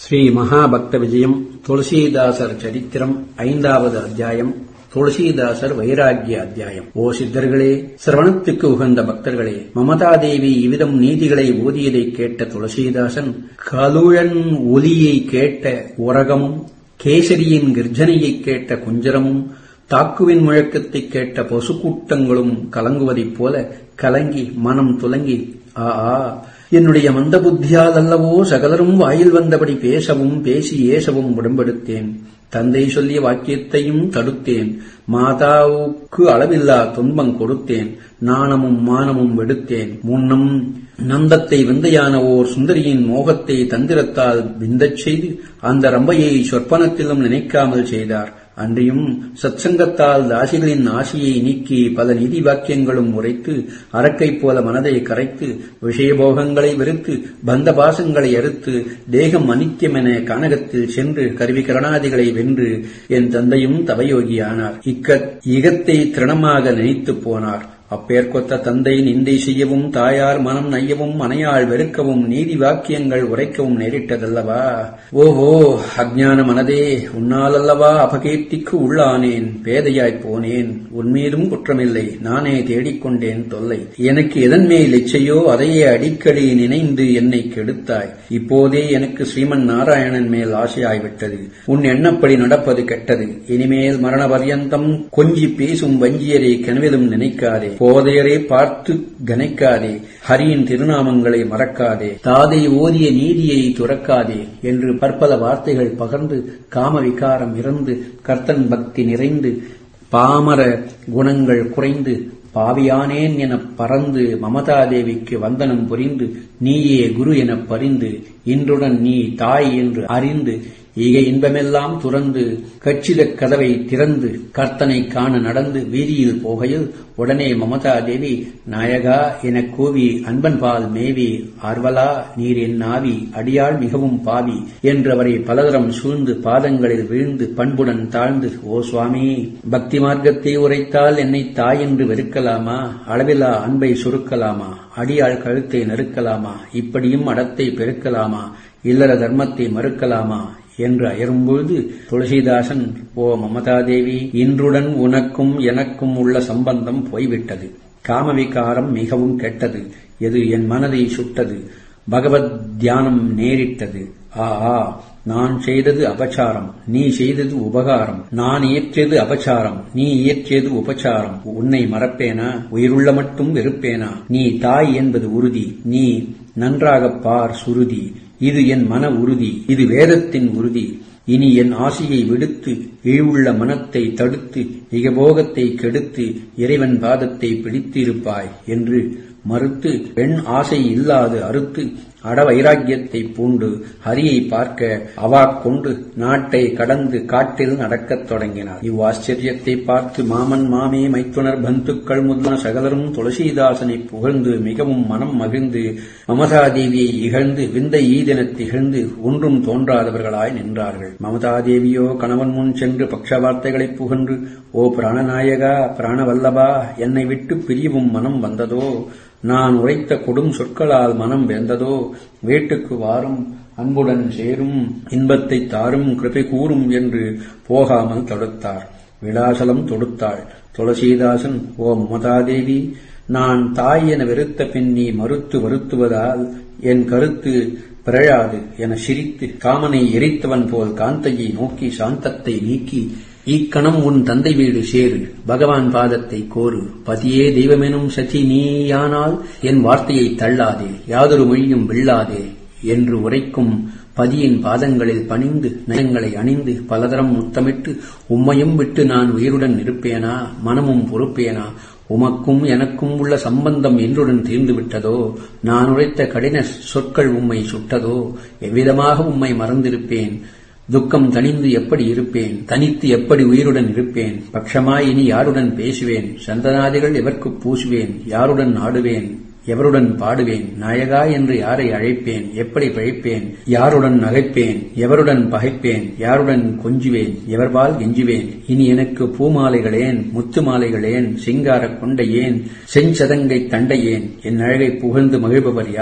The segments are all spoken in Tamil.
ஸ்ரீ மகாபக்த விஜயம் துளசீதாசர் சரித்திரம் ஐந்தாவது அத்தியாயம் துளசீதாசர் வைராகிய அத்தியாயம் ஓ சித்தர்களே சிரவணத்துக்கு உகந்த பக்தர்களே மமதாதேவி இவ்விதம் நீதிகளை ஓதியதை கேட்ட துளசீதாசன் கலுழன் ஒலியை கேட்ட உரகமும் கேசரியின் கர்ஜனையைக் கேட்ட குஞ்சரமும் தாக்குவின் முழக்கத்தை கேட்ட பசுக்கூட்டங்களும் கலங்குவதைப் போல கலங்கி மனம் துலங்கி ஆ ஆ என்னுடைய மந்த புத்தியால் அல்லவோ சகலரும் வாயில் வந்தபடி பேசவும் பேசி ஏசவும் உடம்பெடுத்தேன் தந்தை சொல்லிய வாக்கியத்தையும் தடுத்தேன் மாதாவுக்கு அளவில்லா துன்பம் கொடுத்தேன் நாணமும் மானமும் வெடுத்தேன் முன்னம் நந்தத்தை விந்தையான ஓர் சுந்தரியின் மோகத்தை தந்திரத்தால் விந்தச் செய்து அந்த ரம்பையை சொற்பனத்திலும் நினைக்காமல் செய்தார் அன்றியும் சத்சங்கத்தால் தாசிகளின் ஆசையை நீக்கி பல நிதி வாக்கியங்களும் உரைத்து அரக்கைப் போல மனதை கரைத்து விஷயபோகங்களை வெறுத்து பந்த பாசங்களை அறுத்து தேகம் அனித்தியமென கானகத்தில் சென்று கருவி கரணாதிகளை வென்று என் தந்தையும் தவயோகியானார் இக்க இகத்தை திரணமாக நினைத்துப் போனார் அப்பேற்கொத்த தந்தை நிந்தை செய்யவும் தாயார் மனம் நையவும் மனையாள் வெறுக்கவும் நீதி வாக்கியங்கள் உரைக்கவும் நேரிட்டதல்லவா ஓஹோ அஜ்ஞான மனதே உன்னாலல்லவா அபகீர்த்திக்கு உள்ளானேன் பேதையாய்ப் போனேன் உன்மீதும் குற்றமில்லை நானே தேடிக்கொண்டேன் தொல்லை எனக்கு எதன் மேல் இச்சையோ அதையே அடிக்கடி நினைந்து என்னை கெடுத்தாய் இப்போதே எனக்கு ஸ்ரீமன் நாராயணன் மேல் ஆசையாய்விட்டது உன் எண்ணப்படி நடப்பது கெட்டது இனிமேல் மரண பர்யந்தம் கொஞ்சி பேசும் வஞ்சியரை கனவிலும் நினைக்காதே போதையரை பார்த்து கனைக்காதே ஹரியின் திருநாமங்களை மறக்காதே தாதை ஓதிய நீதியை துறக்காதே என்று பற்பல வார்த்தைகள் பகர்ந்து காம விகாரம் இறந்து கர்த்தன் பக்தி நிறைந்து பாமர குணங்கள் குறைந்து பாவியானேன் எனப் பறந்து மமதாதேவிக்கு வந்தனம் புரிந்து நீயே குரு எனப் பரிந்து இன்றுடன் நீ தாய் என்று அறிந்து ஈக இன்பமெல்லாம் துறந்து கச்சிதக் கதவை திறந்து கர்த்தனை காண நடந்து வீதியில் போகையில் உடனே மமதா தேவி நாயகா எனக் கூவி அன்பன்பால் மேவி ஆர்வலா நீர் என் நாவி அடியாள் மிகவும் பாவி என்று அவரை பலதரம் சூழ்ந்து பாதங்களில் வீழ்ந்து பண்புடன் தாழ்ந்து ஓ சுவாமி பக்தி மார்க்கத்தை உரைத்தால் என்னை தாய் என்று வெறுக்கலாமா அளவிலா அன்பை சுருக்கலாமா அடியாள் கழுத்தை நறுக்கலாமா இப்படியும் அடத்தை பெருக்கலாமா இல்லற தர்மத்தை மறுக்கலாமா என்று அயரும்பொழுது துளசிதாசன் ஓ மமதாதேவி இன்றுடன் உனக்கும் எனக்கும் உள்ள சம்பந்தம் போய்விட்டது காமவிகாரம் மிகவும் கெட்டது எது என் மனதை சுட்டது பகவத் தியானம் நேரிட்டது ஆ ஆ நான் செய்தது அபச்சாரம் நீ செய்தது உபகாரம் நான் இயற்றியது அபச்சாரம் நீ இயற்றியது உபச்சாரம் உன்னை மறப்பேனா உயிருள்ள மட்டும் வெறுப்பேனா நீ தாய் என்பது உறுதி நீ நன்றாகப் பார் சுருதி இது என் மன உறுதி இது வேதத்தின் உறுதி இனி என் ஆசையை விடுத்து இழிவுள்ள மனத்தை தடுத்து இகபோகத்தை கெடுத்து இறைவன் பாதத்தை பிடித்து இருப்பாய் என்று மறுத்து பெண் ஆசை இல்லாது அறுத்து அட வைராக்கியத்தை பூண்டு ஹரியை பார்க்க அவாக் கொண்டு நாட்டை கடந்து காட்டில் நடக்கத் தொடங்கினார் இவ்வாச்சரியத்தை பார்த்து மாமன் மாமே மைத்துனர் பந்துக்கள் முதலான சகலரும் துளசிதாசனை புகழ்ந்து மிகவும் மனம் மகிழ்ந்து மமதாதேவியை இகழ்ந்து விந்தை ஈதெனத் திகழ்ந்து ஒன்றும் தோன்றாதவர்களாய் நின்றார்கள் மமதாதேவியோ கணவன் முன் சென்று பக்ஷ வார்த்தைகளைப் புகன்று ஓ பிராணநாயகா பிராணவல்லபா என்னை விட்டு பிரியவும் மனம் வந்ததோ நான் உரைத்த கொடும் சொற்களால் மனம் வெந்ததோ வீட்டுக்கு வாரும் அன்புடன் சேரும் இன்பத்தை தாரும் கிருபை கூறும் என்று போகாமல் தடுத்தார் விலாசலம் தொடுத்தாள் துளசீதாசன் ஓ மமதாதேவி நான் தாய் என வெறுத்த பின் நீ மறுத்து வருத்துவதால் என் கருத்து பிறழாது என சிரித்து காமனை எரித்தவன் போல் காந்தையை நோக்கி சாந்தத்தை நீக்கி இக்கணம் உன் தந்தை வீடு சேரு பகவான் பாதத்தை கோரு பதியே தெய்வமெனும் சதி நீயானால் என் வார்த்தையை தள்ளாதே யாதொரு மொழியும் வெல்லாதே என்று உரைக்கும் பதியின் பாதங்களில் பணிந்து நயங்களை அணிந்து பலதரம் முத்தமிட்டு உம்மையும் விட்டு நான் உயிருடன் இருப்பேனா மனமும் பொறுப்பேனா உமக்கும் எனக்கும் உள்ள சம்பந்தம் என்றுடன் தீர்ந்துவிட்டதோ நான் உரைத்த கடின சொற்கள் உம்மை சுட்டதோ எவ்விதமாக உம்மை மறந்திருப்பேன் துக்கம் தணிந்து எப்படி இருப்பேன் தனித்து எப்படி உயிருடன் இருப்பேன் பட்சமாய் இனி யாருடன் பேசுவேன் சந்தனாதிகள் எவர்க்குப் பூசுவேன் யாருடன் ஆடுவேன் எவருடன் பாடுவேன் நாயகா என்று யாரை அழைப்பேன் எப்படி பிழைப்பேன் யாருடன் நகைப்பேன் எவருடன் பகைப்பேன் யாருடன் கொஞ்சுவேன் எவர்பால் கெஞ்சுவேன் இனி எனக்கு பூமாலைகளேன் முத்து மாலைகளேன் சிங்காரக் கொண்டையேன் செஞ்சதங்கை தண்டையேன் என் அழகை புகழ்ந்து மகிழ்பவர் யார்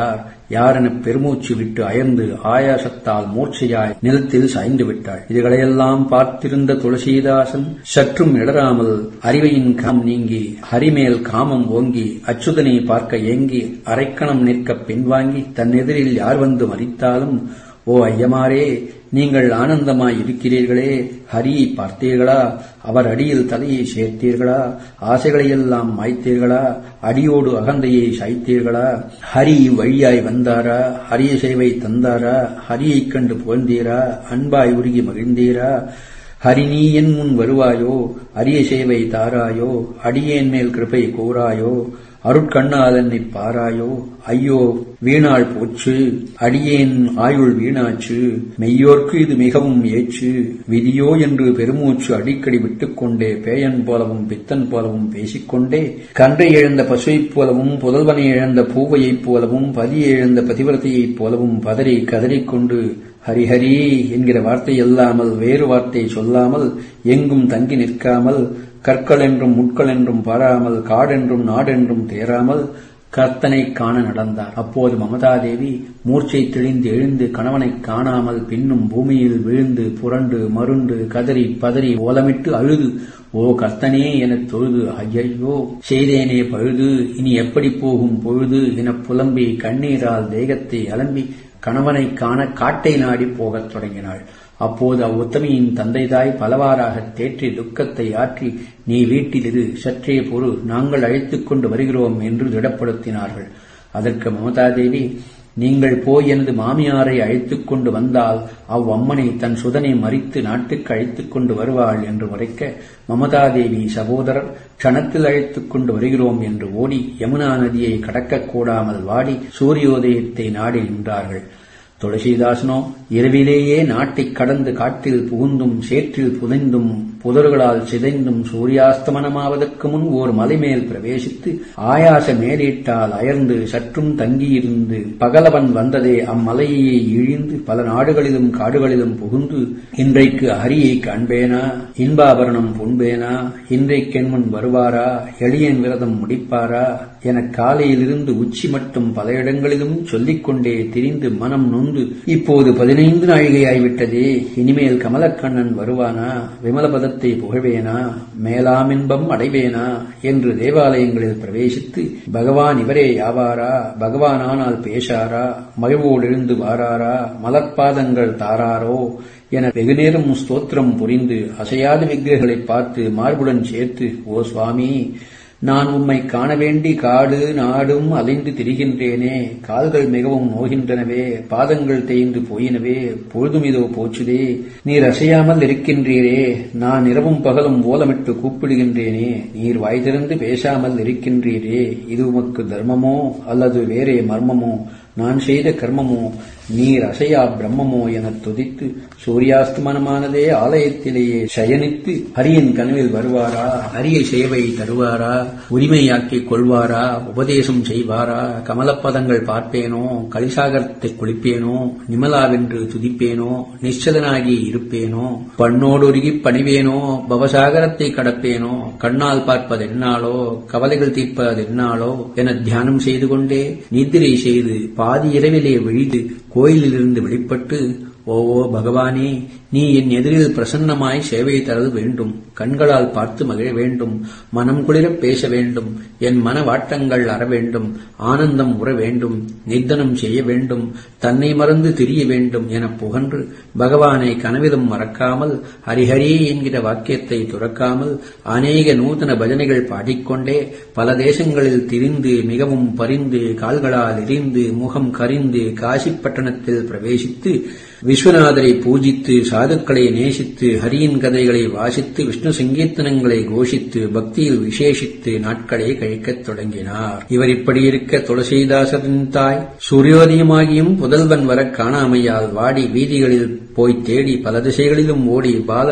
யாரென பெருமூச்சு விட்டு அயர்ந்து ஆயாசத்தால் மூர்ச்சையாய் நிலத்தில் சாய்ந்து விட்டாள் இதுகளையெல்லாம் பார்த்திருந்த துளசிதாசன் சற்றும் இடராமல் அறிவையின் காம் நீங்கி ஹரிமேல் காமம் ஓங்கி அச்சுதனை பார்க்க ஏங்கி அரைக்கணம் நிற்க பின்வாங்கி தன் எதிரில் யார் வந்து மறித்தாலும் ஓ ஐயமாரே நீங்கள் ஆனந்தமாய் இருக்கிறீர்களே ஹரியை பார்த்தீர்களா அவர் அடியில் தலையை சேர்த்தீர்களா ஆசைகளையெல்லாம் மாய்த்தீர்களா அடியோடு அகந்தையை சாய்த்தீர்களா ஹரி வழியாய் வந்தாரா ஹரிய சேவை தந்தாரா ஹரியைக் கண்டு புகழ்ந்தீரா அன்பாய் உருகி மகிழ்ந்தீரா ஹரி நீ என் முன் வருவாயோ அரிய சேவை தாராயோ அடியேன் மேல் கிருபை கூறாயோ அருட்கண்ணாதன்னை பாராயோ ஐயோ வீணாள் போச்சு அடியேன் ஆயுள் வீணாச்சு மெய்யோர்க்கு இது மிகவும் ஏச்சு விதியோ என்று பெருமூச்சு அடிக்கடி விட்டுக்கொண்டே பேயன் போலவும் பித்தன் போலவும் பேசிக்கொண்டே கன்றை இழந்த பசுவைப் போலவும் புதல்வனை இழந்த பூவையைப் போலவும் பதியை இழந்த பதிவிரத்தையைப் போலவும் பதறி கதறிக்கொண்டு ஹரிஹரி என்கிற வார்த்தை இல்லாமல் வேறு வார்த்தை சொல்லாமல் எங்கும் தங்கி நிற்காமல் கற்கள் என்றும் முட்கள் என்றும் பாராமல் காடென்றும் நாடென்றும் தேராமல் கர்த்தனை காண நடந்தார் அப்போது மமதாதேவி மூர்ச்சை தெளிந்து எழுந்து கணவனை காணாமல் பின்னும் பூமியில் விழுந்து புரண்டு மருண்டு கதறி பதறி ஓலமிட்டு அழுது ஓ கர்த்தனே எனத் தொழுது ஐயையோ செய்தேனே பழுது இனி எப்படி போகும் பொழுது எனப் புலம்பி கண்ணீரால் தேகத்தை அலம்பி கணவனை காண காட்டை நாடி போகத் தொடங்கினாள் அப்போது அவ்வுத்தமியின் தந்தைதாய் பலவாறாக தேற்றி துக்கத்தை ஆற்றி நீ வீட்டிலிரு சற்றே பொறு நாங்கள் அழைத்துக் கொண்டு வருகிறோம் என்று திடப்படுத்தினார்கள் அதற்கு மமதாதேவி நீங்கள் போய் எனது மாமியாரை அழைத்துக் கொண்டு வந்தால் அவ்வம்மனை தன் சுதனை மறித்து நாட்டுக்கு அழைத்துக் கொண்டு வருவாள் என்று உரைக்க மமதாதேவி சகோதரர் க்ஷணத்தில் அழைத்துக் கொண்டு வருகிறோம் என்று ஓடி யமுனா நதியை கடக்கக் கூடாமல் வாடி சூரியோதயத்தை நாடி நின்றார்கள் துளசிதாசனோ இரவிலேயே நாட்டைக் கடந்து காட்டில் புகுந்தும் சேற்றில் புதைந்தும் புதர்களால் சிதைந்தும் சூரியாஸ்தமனமாவதற்கு முன் ஓர் மலைமேல் பிரவேசித்து ஆயாச மேலீட்டால் அயர்ந்து சற்றும் தங்கியிருந்து பகலவன் வந்ததே அம்மலையை இழிந்து பல நாடுகளிலும் காடுகளிலும் புகுந்து இன்றைக்கு ஹரியை காண்பேனா இன்பாபரணம் புண்பேனா இன்றைக்கென் முன் வருவாரா எளியன் விரதம் முடிப்பாரா என காலையிலிருந்து உச்சி மட்டும் பல இடங்களிலும் சொல்லிக் கொண்டே திரிந்து மனம் நொந்து இப்போது பதினைந்து நாழிகையாய்விட்டதே இனிமேல் கமலக்கண்ணன் வருவானா விமலபதத்தை புகழ்வேனா மேலாமின்பம் அடைவேனா என்று தேவாலயங்களில் பிரவேசித்து பகவான் இவரே யாவாரா பகவானானால் பேசாரா மகிழ்வோடெழுந்து வாராரா மலர்பாதங்கள் தாராரோ என வெகுநேரம் ஸ்தோத்திரம் புரிந்து அசையாத விக்கிரகளை பார்த்து மார்புடன் சேர்த்து ஓ சுவாமி நான் உம்மை காண வேண்டி காடு நாடும் அலைந்து திரிகின்றேனே கால்கள் மிகவும் நோகின்றனவே பாதங்கள் தேய்ந்து போயினவே பொழுதும் இதோ போச்சுதே நீர் அசையாமல் இருக்கின்றீரே நான் இரவும் பகலும் ஓலமிட்டு கூப்பிடுகின்றேனே நீர் வாய் திறந்து பேசாமல் இருக்கின்றீரே இது உமக்கு தர்மமோ அல்லது வேறே மர்மமோ நான் செய்த கர்மமோ நீர் அசையா பிரம்மமோ எனத் துதித்து சூரியாஸ்தமனமானதே ஆலயத்திலேயே சயனித்து ஹரியின் கனவில் வருவாரா ஹரிய சேவை தருவாரா உரிமையாக்கிக் கொள்வாரா உபதேசம் செய்வாரா கமலப்பதங்கள் பார்ப்பேனோ கலிசாகரத்தை குளிப்பேனோ நிமலாவென்று துதிப்பேனோ நிச்சலனாகி இருப்பேனோ பண்ணோடொருகிப் பணிவேனோ பவசாகரத்தை கடப்பேனோ கண்ணால் பார்ப்பதென்னாளோ கவலைகள் தீர்ப்பதென்னாளோ என தியானம் செய்து கொண்டே நித்திரை செய்து பாதி இரவிலே விழிது கோயிலிலிருந்து வெளிப்பட்டு ஓ ஓ பகவானே நீ என் எதிரில் பிரசன்னமாய் சேவை தரது வேண்டும் கண்களால் பார்த்து மகிழ வேண்டும் மனம் குளிரப் பேச வேண்டும் என் மன வாட்டங்கள் அற வேண்டும் ஆனந்தம் உற வேண்டும் நிர்தனம் செய்ய வேண்டும் தன்னை மறந்து திரிய வேண்டும் எனப் புகன்று பகவானை கனவிலும் மறக்காமல் ஹரிஹரி என்கிற வாக்கியத்தை துறக்காமல் அநேக நூதன பஜனைகள் பாடிக்கொண்டே பல தேசங்களில் திரிந்து மிகவும் பரிந்து கால்களால் எரிந்து முகம் கரிந்து காசிப்பட்டணத்தில் பிரவேசித்து விஸ்வநாதரை பூஜித்து சாதுக்களை நேசித்து ஹரியின் கதைகளை வாசித்து விஷ்ணு சங்கீர்த்தனங்களை கோஷித்து பக்தியில் விசேஷித்து நாட்களை கழிக்கத் தொடங்கினார் இவர் இப்படி இருக்க துளசிதாசரின் தாய் சூரியோதயமாகியும் புதல்வன் வரக் காணாமையால் வாடி வீதிகளில் போய் தேடி பல திசைகளிலும் ஓடி பாலனை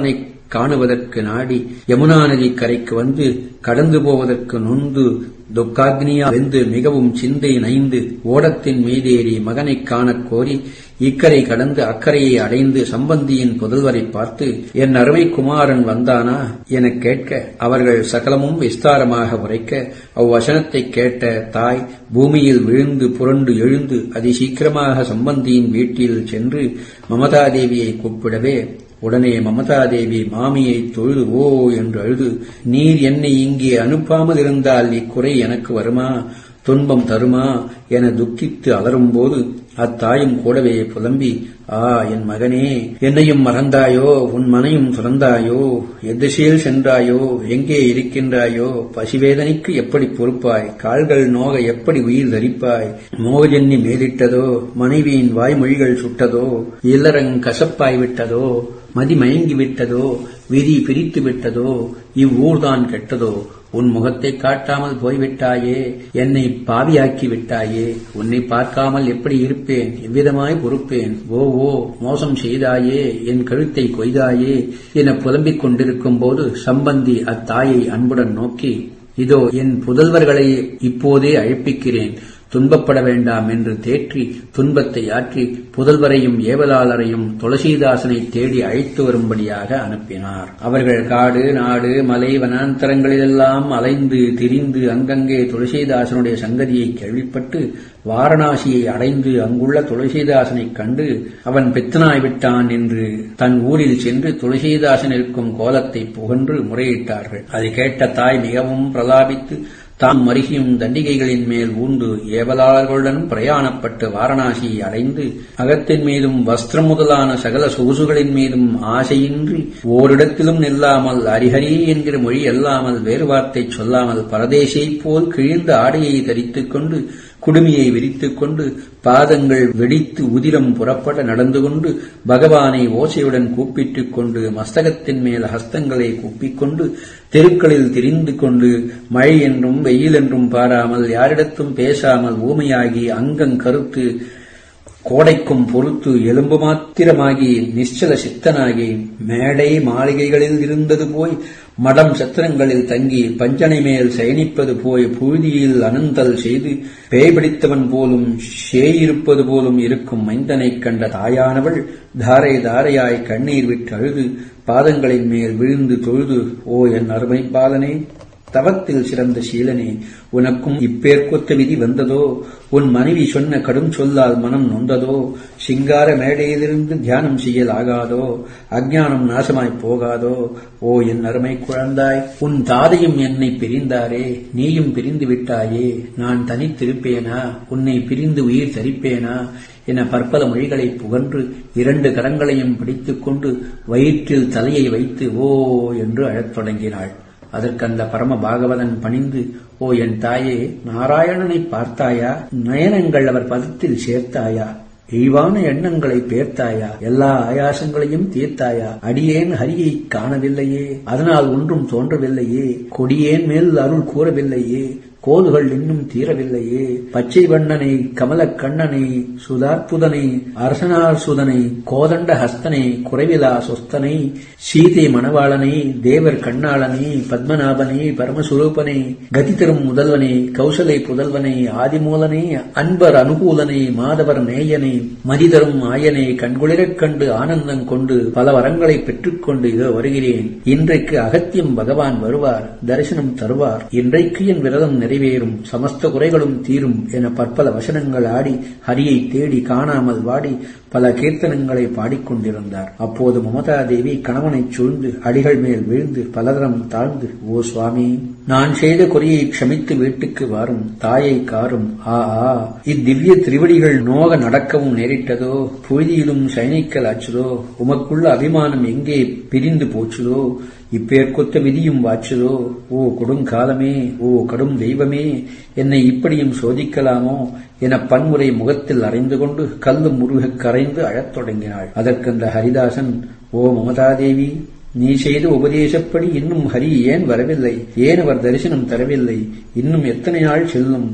காணுவதற்கு நாடி யமுனா நதி கரைக்கு வந்து கடந்து போவதற்கு நொந்து துக்காக்னியா வெந்து மிகவும் சிந்தை நைந்து ஓடத்தின் மீதேறி மகனைக் காணக் கோரி இக்கரை கடந்து அக்கறையை அடைந்து சம்பந்தியின் புதல்வரை பார்த்து என் அருமை குமாரன் வந்தானா எனக் கேட்க அவர்கள் சகலமும் விஸ்தாரமாக உரைக்க அவ்வசனத்தைக் கேட்ட தாய் பூமியில் விழுந்து புரண்டு எழுந்து அதிசீக்கிரமாக சம்பந்தியின் வீட்டில் சென்று மமதாதேவியை கூப்பிடவே உடனே மமதாதேவி மாமியை தொழுது ஓ என்று அழுது நீர் என்னை இங்கே அனுப்பாமல் இருந்தால் இக்குறை எனக்கு வருமா துன்பம் தருமா என துக்கித்து அலரும்போது அத்தாயும் கூடவே புலம்பி ஆ என் மகனே என்னையும் மறந்தாயோ உன் மனையும் துறந்தாயோ எத்திசையில் சென்றாயோ எங்கே இருக்கின்றாயோ பசிவேதனைக்கு எப்படி பொறுப்பாய் கால்கள் நோக எப்படி உயிர் தரிப்பாய் மோகஜன்னி மேலிட்டதோ மனைவியின் வாய்மொழிகள் சுட்டதோ இல்லறங் கசப்பாய் விட்டதோ மதி மயங்கி விட்டதோ விதி பிரித்து விட்டதோ இவ்வூர்தான் கெட்டதோ உன் முகத்தை காட்டாமல் போய்விட்டாயே என்னை பாவியாக்கி விட்டாயே உன்னை பார்க்காமல் எப்படி இருப்பேன் எவ்விதமாய் பொறுப்பேன் ஓ ஓ மோசம் செய்தாயே என் கழுத்தை கொய்தாயே என புலம்பிக் கொண்டிருக்கும் போது சம்பந்தி அத்தாயை அன்புடன் நோக்கி இதோ என் புதல்வர்களை இப்போதே அழைப்பிக்கிறேன் துன்பப்பட வேண்டாம் என்று தேற்றி துன்பத்தை ஆற்றி புதல்வரையும் ஏவலாளரையும் துளசிதாசனை தேடி அழைத்து வரும்படியாக அனுப்பினார் அவர்கள் காடு நாடு மலை வனாந்தரங்களிலெல்லாம் அலைந்து திரிந்து அங்கங்கே துளசிதாசனுடைய சங்கதியை கேள்விப்பட்டு வாரணாசியை அடைந்து அங்குள்ள துளசிதாசனைக் கண்டு அவன் பெத்தனாய் விட்டான் என்று தன் ஊரில் சென்று துளசிதாசன் இருக்கும் கோலத்தை புகன்று முறையிட்டார்கள் அதை கேட்ட தாய் மிகவும் பிரலாபித்து தாம் மருகியும் தண்டிகைகளின் மேல் ஊண்டு ஏவலாளர்களுடன் பிரயாணப்பட்டு வாரணாசியை அடைந்து அகத்தின் மீதும் வஸ்திரம் முதலான சகல சொகுசுகளின் மீதும் ஆசையின்றி ஓரிடத்திலும் நில்லாமல் ஹரிஹரி என்கிற மொழி அல்லாமல் வேறு வார்த்தை சொல்லாமல் பரதேசியைப் போல் கிழிந்த ஆடையை தரித்துக் கொண்டு குடுமியை விரித்துக் கொண்டு பாதங்கள் வெடித்து உதிரம் புறப்பட நடந்து கொண்டு பகவானை ஓசையுடன் கூப்பிட்டுக் கொண்டு மஸ்தகத்தின் மேல் ஹஸ்தங்களை கூப்பிக்கொண்டு தெருக்களில் திரிந்து கொண்டு மழை என்றும் வெயில் என்றும் பாராமல் யாரிடத்தும் பேசாமல் ஊமையாகி அங்கங் கருத்து கோடைக்கும் பொறுத்து எலும்பு மாத்திரமாகி நிశ్చல சித்தனாகி மேடை மாளிகைகளில் இருந்தது போய் மடம் சத்திரங்களில் தங்கி பஞ்சனை மேல் சயனிப்பது போய் புழுதியில் அனந்தல் செய்து பேய் பிடித்தவன் போலும் சேயிருப்பது போலும் இருக்கும் மைந்தனைக் கண்ட தாயானவள் தாரை தாரையாய் கண்ணீர் விட்டு அழுது பாதங்களின் மேல் விழுந்து தொழுது ஓ என் அருமை பாலனே தவத்தில் சிறந்த சீலனே உனக்கும் இப்பேற்கொத்த விதி வந்ததோ உன் மனைவி சொன்ன கடும் சொல்லால் மனம் நொந்ததோ சிங்கார மேடையிலிருந்து தியானம் செய்யலாகாதோ அஜ்ஞானம் நாசமாய்ப் போகாதோ ஓ என் அருமை குழந்தாய் உன் தாதையும் என்னை பிரிந்தாரே நீயும் பிரிந்து விட்டாயே நான் தனித்திருப்பேனா உன்னை பிரிந்து உயிர் தரிப்பேனா என பற்பல மொழிகளை புகன்று இரண்டு கரங்களையும் பிடித்துக்கொண்டு வயிற்றில் தலையை வைத்து ஓ என்று அழத் தொடங்கினாள் அதற்கந்த பரம பாகவதன் பணிந்து ஓ என் தாயே நாராயணனை பார்த்தாயா நயனங்கள் அவர் பதத்தில் சேர்த்தாயா இழிவான எண்ணங்களை பேர்த்தாயா எல்லா ஆயாசங்களையும் தீர்த்தாயா அடியேன் ஹரியை காணவில்லையே அதனால் ஒன்றும் தோன்றவில்லையே கொடியேன் மேல் அருள் கூறவில்லையே கோதுகள் இன்னும் தீரவில்லையே பச்சை வண்ணனை கமலக் கண்ணனை சுதார்ப்புதனை அரசனார் சுதனை கோதண்ட ஹஸ்தனை குறைவிலா சொஸ்தனை சீதை மணவாளனை தேவர் கண்ணாளனை பத்மநாபனை பரமசுரூபனை கதி தரும் முதல்வனை கௌசலை புதல்வனை ஆதிமூலனை அன்பர் அனுகூலனை மாதவர் நேயனை மதிதரும் ஆயனை கண்குளிரக் கண்டு ஆனந்தம் கொண்டு பல வரங்களை பெற்றுக்கொண்டு இதோ வருகிறேன் இன்றைக்கு அகத்தியம் பகவான் வருவார் தரிசனம் தருவார் இன்றைக்கு என் விரதம் நிறைவேறும் சமஸ்த குறைகளும் தீரும் என பற்பல வசனங்கள் ஆடி ஹரியை தேடி காணாமல் வாடி பல கீர்த்தனங்களை பாடிக்கொண்டிருந்தார் அப்போது மமதா தேவி கணவனைச் சூழ்ந்து அடிகள் மேல் விழுந்து பலதரம் தாழ்ந்து ஓ சுவாமி நான் செய்த குறையை க்ஷமித்து வீட்டுக்கு வாரும் தாயை காரும் ஆ ஆ இத்திவ்ய திருவடிகள் நோக நடக்கவும் நேரிட்டதோ புழுதியிலும் சைனிக்கல் ஆச்சுதோ உமக்குள்ள அபிமானம் எங்கே பிரிந்து போச்சுதோ இப்பேற்கொத்த விதியும் வாச்சுதோ ஓ கொடுங்காலமே ஓ கடும் தெய்வமே என்னை இப்படியும் சோதிக்கலாமோ என பன்முறை முகத்தில் அறைந்து கொண்டு கல்லு முருகக் கரைந்து அழத் தொடங்கினாள் அதற்கந்த ஹரிதாசன் ஓ மமதாதேவி நீ செய்த உபதேசப்படி இன்னும் ஹரி ஏன் வரவில்லை ஏன் அவர் தரிசனம் தரவில்லை இன்னும் எத்தனை நாள் செல்லும்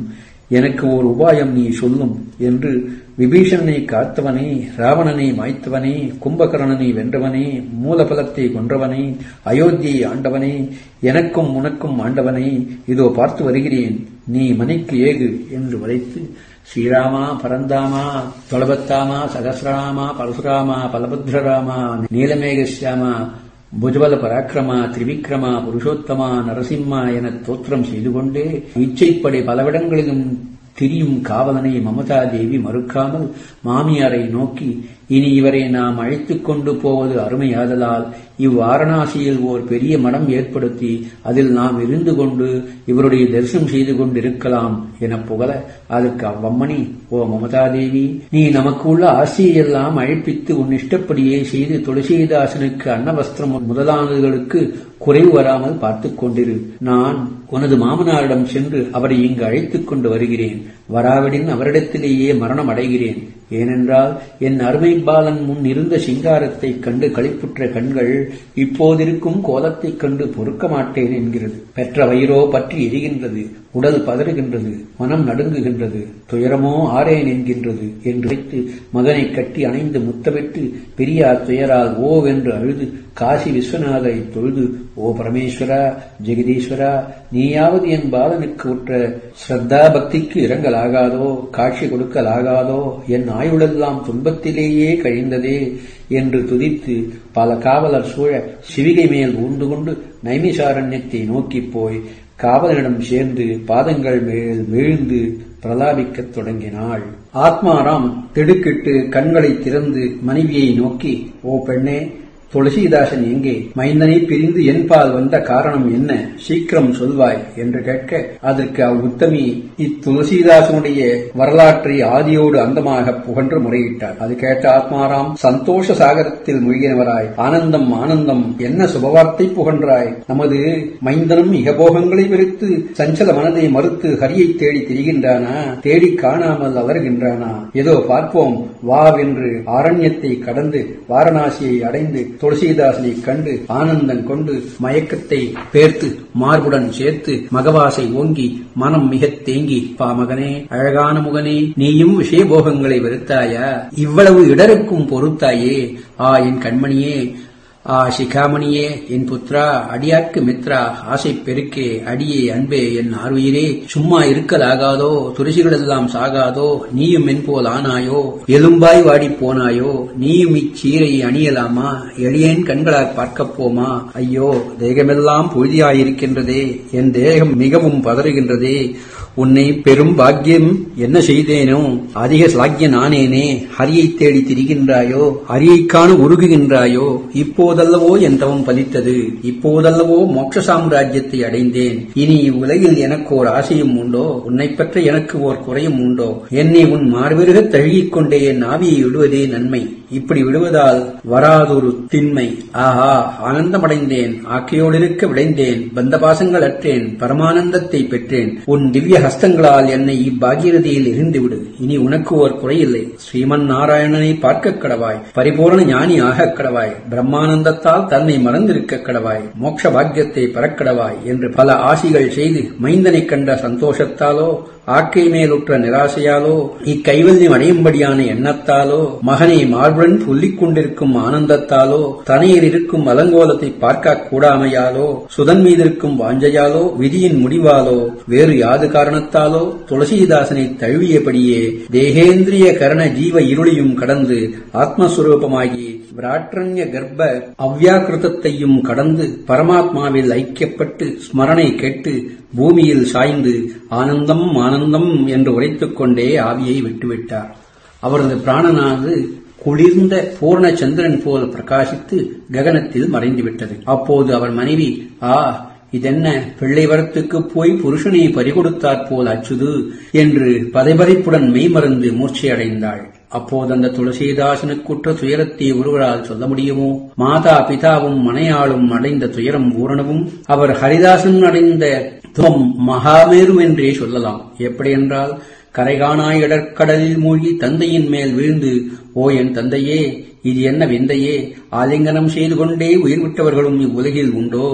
எனக்கு ஓர் உபாயம் நீ சொல்லும் என்று விபீஷணனை காத்தவனே ராவணனை மாய்த்தவனே கும்பகர்ணனை வென்றவனே மூலபலத்தை கொன்றவனே அயோத்தியை ஆண்டவனே எனக்கும் உனக்கும் ஆண்டவனே இதோ பார்த்து வருகிறேன் நீ மணிக்கு ஏகு என்று வளைத்து ஸ்ரீராமா பரந்தாமா தொலபத்தாமா சகசிரநாமா பரசுராமா பலபத்ரராமா நீலமேகசியாமா புஜபல பராக்கிரமா திரிவிக்ரமா புருஷோத்தமா நரசிம்மா என தோற்றம் செய்து கொண்டே இச்சைப்படி பலவிடங்களிலும் திரியும் காவலனை மமதா தேவி மறுக்காமல் மாமியாரை நோக்கி இனி இவரை நாம் அழைத்துக் கொண்டு போவது அருமையாதலால் இவ்வாரணாசியில் ஓர் பெரிய மடம் ஏற்படுத்தி அதில் நாம் இருந்து கொண்டு இவருடைய தரிசனம் செய்து கொண்டிருக்கலாம் என புகழ அதற்கு அவ்வம்மணி ஓ மமதாதேவி நீ நமக்கு உள்ள ஆசையெல்லாம் அழைப்பித்து உன் இஷ்டப்படியே செய்து துளசிதாசனுக்கு அன்னவஸ்திரம் முதலானதுகளுக்கு குறைவு வராமல் பார்த்துக் கொண்டிரு நான் உனது மாமனாரிடம் சென்று அவரை இங்கு அழைத்துக் கொண்டு வருகிறேன் வராவிடின் அவரிடத்திலேயே மரணம் அடைகிறேன் ஏனென்றால் என் அருமை பாலன் முன் இருந்த சிங்காரத்தைக் கண்டு களிப்புற்ற கண்கள் இப்போதிருக்கும் கோலத்தைக் கண்டு பொறுக்க மாட்டேன் என்கிறது பெற்ற வயிறோ பற்றி எரிகின்றது உடல் பதறுகின்றது மனம் நடுங்குகின்றது துயரமோ ஆரேன் என்கின்றது என்று வைத்து மகனை கட்டி அணைந்து முத்தமிட்டு பெரியார் துயரால் ஓ வென்று அழுது காசி விஸ்வநாதரை தொழுது ஓ பரமேஸ்வரா ஜெகதீஸ்வரா நீயாவது என் பாலனுக்கு உற்ற ஸ்ரத்தா பக்திக்கு இரங்கலாகாதோ காட்சி கொடுக்கலாகாதோ என் ஆயுளெல்லாம் துன்பத்திலேயே கழிந்ததே என்று துதித்து பல காவலர் சூழ சிவிகை மேல் ஊர்ந்து கொண்டு நைமிசாரண்யத்தை நோக்கிப் போய் காவலனிடம் சேர்ந்து பாதங்கள் மேல் வீழ்ந்து பிரலாபிக்கத் தொடங்கினாள் ஆத்மாராம் திடுக்கிட்டு கண்களை திறந்து மனைவியை நோக்கி ஓ பெண்ணே துளசிதாசன் எங்கே மைந்தனை பிரிந்து என்பால் வந்த காரணம் என்ன சீக்கிரம் சொல்வாய் என்று கேட்க அதற்கு அவ் உத்தமி இத்துளசிதாசனுடைய வரலாற்றை ஆதியோடு அந்தமாக புகன்று முறையிட்டார் அது கேட்ட ஆத்மாராம் சந்தோஷ சாகரத்தில் மூழ்கினவராய் ஆனந்தம் ஆனந்தம் என்ன சுபவார்த்தை புகன்றாய் நமது மைந்தனும் இகபோகங்களை வெறுத்து சஞ்சல மனதை மறுத்து ஹரியை தேடி திரிகின்றானா தேடி காணாமல் அலறுகின்றானா ஏதோ பார்ப்போம் வாவென்று ஆரண்யத்தை கடந்து வாரணாசியை அடைந்து துளசிதாசனை கண்டு ஆனந்தம் கொண்டு மயக்கத்தை பேர்த்து மார்புடன் சேர்த்து மகவாசை ஓங்கி மனம் மிகத் தேங்கி பாமகனே அழகான முகனே நீயும் விஷயபோகங்களை வெறுத்தாயா இவ்வளவு இடருக்கும் பொறுத்தாயே ஆ என் கண்மணியே ஆ சிகாமணியே என் புத்ரா அடியாக்கு மித்ரா ஆசை பெருக்கே அடியே அன்பே என் ஆர்வயிரே சும்மா இருக்கலாகாதோ துரிசிகளெல்லாம் சாகாதோ நீயும் என்போல் ஆனாயோ எலும்பாய் வாடி போனாயோ நீயும் இச்சீரை அணியலாமா எளியேன் கண்களால் பார்க்கப் போமா ஐயோ தேகமெல்லாம் புழுதியாயிருக்கின்றதே என் தேகம் மிகவும் பதறுகின்றதே உன்னை பெரும் பாக்கியம் என்ன செய்தேனோ அதிக சாக்கிய நானேனே ஹரியை தேடி திரிகின்றாயோ ஹரியைக் காண உருகுகின்றாயோ இப்போதல்லவோ என் தவம் பலித்தது இப்போதல்லவோ மோட்ச சாம்ராஜ்யத்தை அடைந்தேன் இனி இவ்வுலகில் எனக்கு ஓர் ஆசையும் உண்டோ உன்னை பற்ற எனக்கு ஓர் குறையும் உண்டோ என்னை உன் மார்பிருக தழுகிக் கொண்டே என் ஆவியை விடுவதே நன்மை இப்படி விடுவதால் வராதொரு திண்மை ஆஹா ஆனந்தமடைந்தேன் ஆக்கையோடிருக்க விளைந்தேன் பந்த பாசங்கள் அற்றேன் பரமானந்தத்தை பெற்றேன் உன் திவ்ய ஹஸ்தங்களால் என்னை இப்பாகீரதியில் எரிந்துவிடு இனி உனக்கு ஓர் குறையில்லை ஸ்ரீமன் நாராயணனை பார்க்க கடவாய் பரிபூர்ண ஞானி ஆகக் கடவாய் பிரம்மானந்தத்தால் தன்னை மறந்திருக்க கடவாய் மோட்ச பாக்கியத்தை பெறக்கடவாய் என்று பல ஆசிகள் செய்து மைந்தனை கண்ட சந்தோஷத்தாலோ ஆக்கை மேலுற்ற நிராசையாலோ இக்கைவல்யம் அடையும்படியான எண்ணத்தாலோ மகனை மார்புடன் சொல்லிக் கொண்டிருக்கும் ஆனந்தத்தாலோ தனையில் இருக்கும் அலங்கோலத்தை பார்க்க கூடாமையாலோ சுதன் மீதிருக்கும் வாஞ்சையாலோ விதியின் முடிவாலோ வேறு யாது காரணத்தாலோ துளசிதாசனை தழுவியபடியே தேகேந்திரிய கரண ஜீவ இருளையும் கடந்து ஆத்மஸ்வரூபமாகி விராட்ரண்ய கர்ப்ப அவ்யாக்கிருதத்தையும் கடந்து பரமாத்மாவில் ஐக்கியப்பட்டு ஸ்மரணை கேட்டு பூமியில் சாய்ந்து ஆனந்தம் ஆனந்தம் என்று உரைத்துக் கொண்டே ஆவியை விட்டுவிட்டார் அவரது பிராணனானது குளிர்ந்த பூர்ண சந்திரன் போல் பிரகாசித்து ககனத்தில் மறைந்துவிட்டது அப்போது அவர் மனைவி ஆ இதென்ன பிள்ளை வரத்துக்கு போய் புருஷனை பறிகொடுத்தாற் போல் அச்சுது என்று பதைபதைப்புடன் மெய்மறந்து மூர்ச்சையடைந்தாள் அப்போது அந்த துளசிதாசனுக்குற்ற துயரத்தை ஒருவரால் சொல்ல முடியுமோ மாதா பிதாவும் மனையாளும் அடைந்த துயரம் பூரணவும் அவர் ஹரிதாசன் அடைந்த துவம் மகாமேரு என்றே சொல்லலாம் எப்படியென்றால் கரைகாணாய் இடற்கடலில் மூழ்கி தந்தையின் மேல் வீழ்ந்து ஓ என் தந்தையே இது என்ன விந்தையே ஆலிங்கனம் செய்து கொண்டே உயிர் விட்டவர்களும் இவ்வுலகில் உண்டோ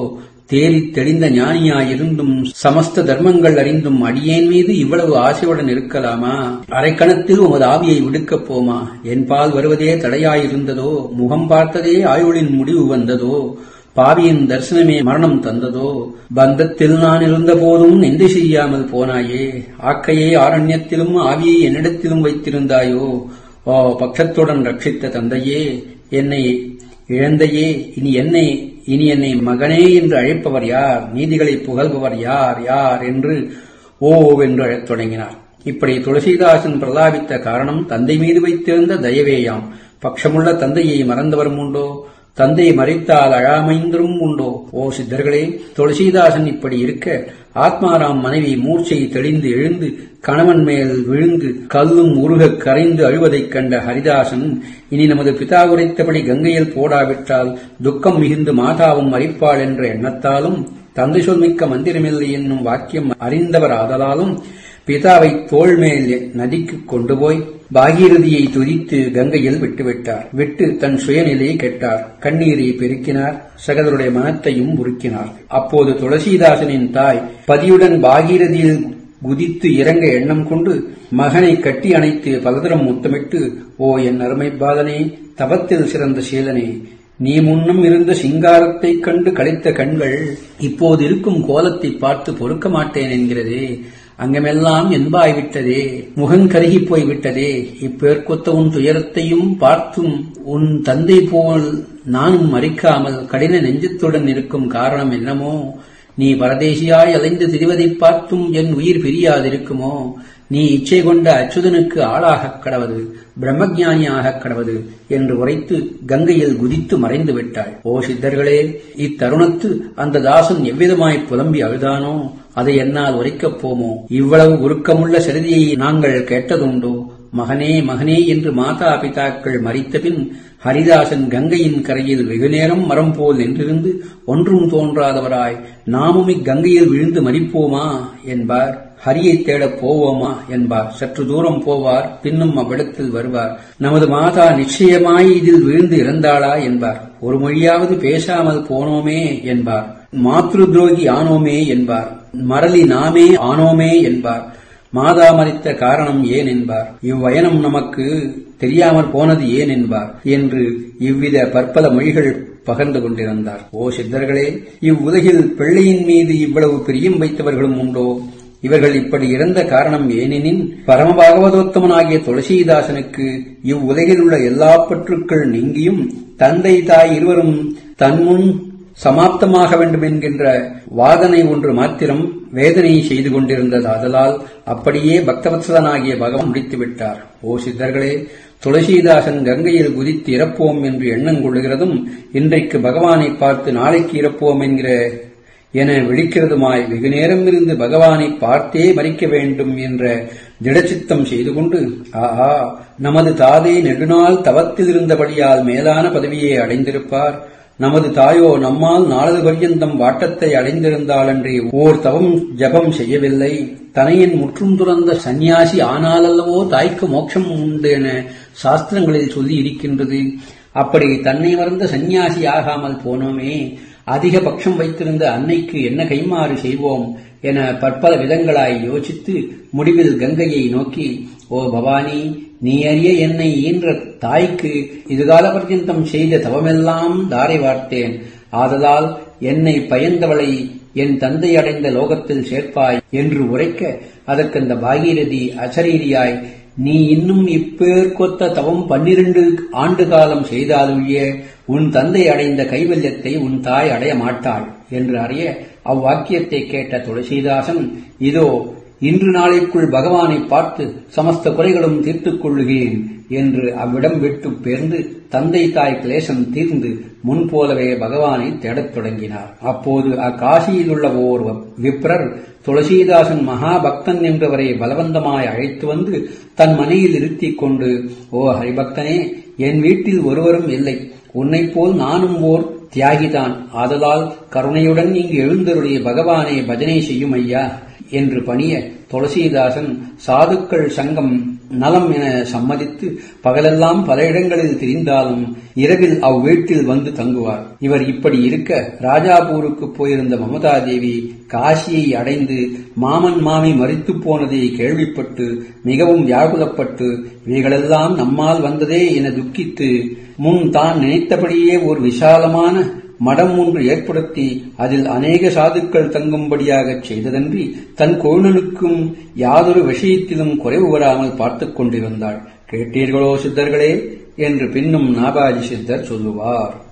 தேறித் தெளிந்த ஞானியாயிருந்தும் சமஸ்த தர்மங்கள் அறிந்தும் அடியேன் மீது இவ்வளவு ஆசையுடன் இருக்கலாமா அரைக்கணத்தில் உமது ஆவியை விடுக்கப் போமா என்பால் வருவதே தடையாயிருந்ததோ முகம் பார்த்ததே ஆயுளின் முடிவு வந்ததோ பாவியின் தரிசனமே மரணம் தந்ததோ பந்தத்தில் நான் இருந்த போதும் நெந்து செய்யாமல் போனாயே ஆக்கையே ஆரண்யத்திலும் ஆவியை என்னிடத்திலும் வைத்திருந்தாயோ ஓ பக்ஷத்துடன் ரட்சித்த தந்தையே என்னை இழந்தையே இனி என்னை இனி என்னை மகனே என்று அழைப்பவர் யார் நீதிகளை புகழ்பவர் யார் யார் என்று ஓ என்று அழத் தொடங்கினார் இப்படி துளசிதாசன் பிரலாபித்த காரணம் தந்தை மீது வைத்திருந்த தயவேயாம் பட்சமுள்ள தந்தையை மறந்தவரும் உண்டோ தந்தை மறைத்தால் அழாமைந்தரும் உண்டோ ஓ சித்தர்களே துளசிதாசன் இப்படி இருக்க ஆத்மாராம் மனைவி மூர்ச்சை தெளிந்து எழுந்து கணவன் மேல் விழுந்து கல்லும் உருகக் கரைந்து அழுவதைக் கண்ட ஹரிதாசன் இனி நமது பிதா உரைத்தபடி கங்கையில் போடாவிட்டால் துக்கம் மிகுந்து மாதாவும் மறிப்பாள் என்ற எண்ணத்தாலும் தந்தை சொல்மிக்க மந்திரமில்லை என்னும் வாக்கியம் அறிந்தவர் ஆதலாலும் பிதாவை தோள் மேல் நதிக்கு கொண்டு போய் பாகீரதியை துதித்து கங்கையில் விட்டுவிட்டார் விட்டு தன் சுயநிலையை கெட்டார் கண்ணீரை பெருக்கினார் சகதருடைய மனத்தையும் உருக்கினார் அப்போது துளசிதாசனின் தாய் பதியுடன் பாகீரதியில் குதித்து இறங்க எண்ணம் கொண்டு மகனை கட்டி அணைத்து பலதரம் முத்தமிட்டு ஓ என் அருமை பாதனே தவத்தில் சிறந்த சீலனே நீ முன்னும் இருந்த சிங்காரத்தைக் கண்டு கழித்த கண்கள் இப்போது இருக்கும் கோலத்தை பார்த்து பொறுக்க மாட்டேன் என்கிறதே அங்கமெல்லாம் என்பாய்விட்டதே முகங்கருகி போய்விட்டதே இப்பேர்க்கொத்த உன் துயரத்தையும் பார்த்தும் உன் தந்தை போல் நானும் மறிக்காமல் கடின நெஞ்சத்துடன் இருக்கும் காரணம் என்னமோ நீ பரதேசியாய் அலைந்து திரிவதைப் பார்த்தும் என் உயிர் பிரியாதிருக்குமோ நீ இச்சை கொண்ட அச்சுதனுக்கு ஆளாகக் கடவது பிரம்மஜானியாகக் கடவது என்று உரைத்து கங்கையில் குதித்து மறைந்து விட்டாள் ஓ சித்தர்களே இத்தருணத்து அந்த தாசன் எவ்விதமாய் புலம்பி அழுதானோ அதை என்னால் உரைக்கப் போமோ இவ்வளவு உருக்கமுள்ள சரிதியை நாங்கள் கேட்டதுண்டோ மகனே மகனே என்று மாதா பிதாக்கள் மறித்தபின் ஹரிதாசன் கங்கையின் கரையில் வெகுநேரம் மரம் போல் நின்றிருந்து ஒன்றும் தோன்றாதவராய் நாமும் இக்கங்கையில் விழுந்து மறிப்போமா என்பார் ஹரியை தேடப் போவோமா என்பார் சற்று தூரம் போவார் பின்னும் அவ்விடத்தில் வருவார் நமது மாதா நிச்சயமாய் இதில் விழுந்து இறந்தாளா என்பார் ஒரு மொழியாவது பேசாமல் போனோமே என்பார் மாத்ரு துரோகி ஆனோமே என்பார் மரளி நாமே ஆனோமே என்பார் மாதா மறித்த காரணம் ஏன் என்பார் இவ்வயனம் நமக்கு தெரியாமற் போனது ஏன் என்பார் என்று இவ்வித பற்பல மொழிகள் பகர்ந்து கொண்டிருந்தார் ஓ சித்தர்களே இவ்வுலகில் பிள்ளையின் மீது இவ்வளவு பிரியம் வைத்தவர்களும் உண்டோ இவர்கள் இப்படி இறந்த காரணம் ஏனெனின் பரமபாகவதோத்தமனாகிய துளசிதாசனுக்கு இவ்வுலகில் உள்ள எல்லா பற்றுக்கள் நீங்கியும் தந்தை தாய் இருவரும் தன்முன் சமாப்தமாக வேண்டும் என்கின்ற வாதனை ஒன்று மாத்திரம் வேதனை செய்து கொண்டிருந்தது அதலால் அப்படியே பக்தவத்சலனாகிய பகவான் முடித்துவிட்டார் ஓ சித்தர்களே துளசிதாசன் கங்கையில் குதித்து இறப்போம் என்று எண்ணம் கொள்ளுகிறதும் இன்றைக்கு பகவானை பார்த்து நாளைக்கு இறப்போம் என்கிற என விழிக்கிறதுமாய் வெகு நேரம் இருந்து பகவானை பார்த்தே மறிக்க வேண்டும் என்ற திடச்சித்தம் செய்து கொண்டு ஆஹா நமது தாதே நெடுநாள் தவத்தில் இருந்தபடியால் மேலான பதவியை அடைந்திருப்பார் நமது தாயோ நம்மால் நாளது பர்யந்தம் வாட்டத்தை அடைந்திருந்தாலன்றி ஓர் தவம் ஜபம் செய்யவில்லை தனையின் முற்றும் துறந்த சந்நியாசி ஆனாலல்லவோ தாய்க்கு மோட்சம் உண்டு என சாஸ்திரங்களில் சொல்லி இருக்கின்றது அப்படி தன்னை மறந்த சந்நியாசி ஆகாமல் போனோமே அதிக பட்சம் வைத்திருந்த அன்னைக்கு என்ன கைமாறு செய்வோம் என பற்பல விதங்களாய் யோசித்து முடிவில் கங்கையை நோக்கி ஓ பவானி நீ அறிய என்னை ஈன்ற தாய்க்கு இதுகால பர்யந்தம் செய்த தவமெல்லாம் தாரை வார்த்தேன் ஆதலால் என்னை பயந்தவளை என் தந்தை அடைந்த லோகத்தில் சேர்ப்பாய் என்று உரைக்க அதற்கு அந்த பாகீரதி அசரீரியாய் நீ இன்னும் இப்பேர்க்கொத்த தவம் பன்னிரண்டு ஆண்டு காலம் செய்தாலுடைய உன் தந்தை அடைந்த கைவல்யத்தை உன் தாய் அடைய மாட்டாள் என்று அறிய அவ்வாக்கியத்தை கேட்ட துளசிதாசன் இதோ இன்று நாளைக்குள் பகவானை பார்த்து சமஸ்த குறைகளும் தீர்த்துக் கொள்ளுகிறேன் என்று அவ்விடம் விட்டு பேர்ந்து தந்தை தாய் கிளேசம் தீர்ந்து முன்போலவே பகவானை தேடத் தொடங்கினார் அப்போது அக்காசியில் உள்ள ஓர் விப்ரர் துளசிதாசன் மகாபக்தன் என்றவரை பலவந்தமாய் அழைத்து வந்து தன் மனையில் இருத்திக் கொண்டு ஓ ஹரிபக்தனே என் வீட்டில் ஒருவரும் இல்லை உன்னைப் போல் நானும் ஓர் தியாகிதான் ஆதலால் கருணையுடன் இங்கு எழுந்தருடைய பகவானை பஜனை செய்யும் ஐயா என்று பணிய துளசிதாசன் சாதுக்கள் சங்கம் நலம் என சம்மதித்து பகலெல்லாம் பல இடங்களில் திரிந்தாலும் இரவில் அவ்வீட்டில் வந்து தங்குவார் இவர் இப்படி இருக்க ராஜாபூருக்கு போயிருந்த மமதாதேவி காசியை அடைந்து மாமன் மாமி மறித்து போனதை கேள்விப்பட்டு மிகவும் வியாகுலப்பட்டு இவைகளெல்லாம் நம்மால் வந்ததே என துக்கித்து முன் தான் நினைத்தபடியே ஒரு விசாலமான மடம் ஒன்று ஏற்படுத்தி அதில் அநேக சாதுக்கள் தங்கும்படியாகச் செய்ததன்றி தன் கோணனுக்கும் யாதொரு விஷயத்திலும் குறைவு வராமல் பார்த்துக் கொண்டிருந்தாள் கேட்டீர்களோ சித்தர்களே என்று பின்னும் நாபாஜி சித்தர் சொல்லுவார்